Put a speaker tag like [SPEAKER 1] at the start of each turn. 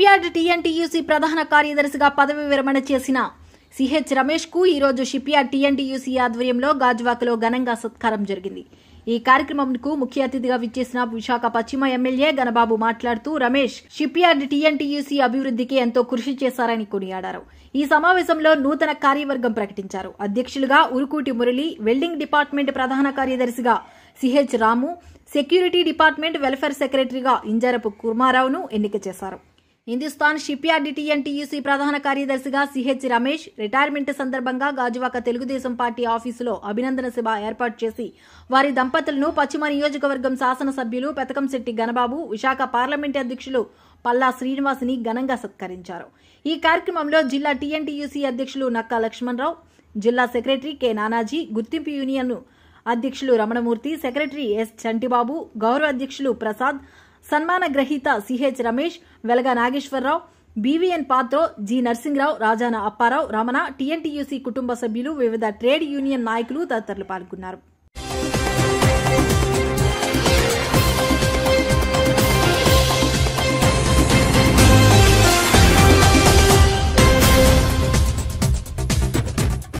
[SPEAKER 1] shipyard TNTUC ప్రధాన కార్యదర్శిగా పదవి విరమణ చేసిన సిహెచ్ రమేష్ కు ఈరోజు షిప్యార్డ్ టీఎన్టీయూసీ ఆధ్వర్యంలో గాజువాకలో ఘనంగా సత్కారం జరిగింది ఈ కార్యక్రమంకు ముఖ్య అతిథిగా విచ్చేసిన విశాఖ పశ్చిమ ఎమ్మెల్యే గణబాబు మాట్లాడుతూ రమేష్ షిప్యార్డ్ టీఎన్టీయూసీ అభివృద్ధికి ఎంతో కృషి చేశారని కొనియాడారు ఈ సమావేశంలో నూతన కార్యవర్గం ప్రకటించారు అధ్యక్షులుగా ఉరుకూటి మురళి వెల్డింగ్ డిపార్ట్మెంట్ ప్రధాన కార్యదర్శిగా CH Ramu security department welfare సెక్రటరీగా ఇంజరపు కుర్మారావును ఎన్నిక చేశారు హిందుస్థాన్ షిప్యార్డ్ టీఎన్టీయూసీ ప్రధాన కార్యదర్శిగా సిహెచ్ రమేష్ రిటైర్మెంట్ సందర్భంగా గాజువాక తెలుగుదేశం పార్టీ ఆఫీసులో అభినందన సభ ఏర్పాటు చేసి వారి దంపతులను పశ్చిమ నియోజకవర్గం శాసనసభ్యులు పెతకంశెట్టి గణబాబు విశాఖ పార్లమెంట్ అధ్యక్షులు పల్లా శ్రీనివాసిని ఘనంగా సత్కరించారు ఈ కార్యక్రమంలో జిల్లా టీఎన్టీయూసీ అధ్యక్షులు నక్కా లక్ష్మణరావు జిల్లా సెక్రటరీ కె నానాజీ గుర్తింపు యూనియన్ అధ్యక్షులు రమణమూర్తి సెక్రటరీ ఎస్ చంటిబాబు గౌరవ అధ్యక్షులు ప్రసాద్ సన్మాన గ్రహీత CH Ramesh Velaga Nageswararao BVN Patro G Narasimharao Rajana Apparao Ramana TNTUC కుటుంబ సభ్యులు వివిధ ట్రేడ్ యూనియన్ నాయకులు తదితరులు పాల్గొన్నారు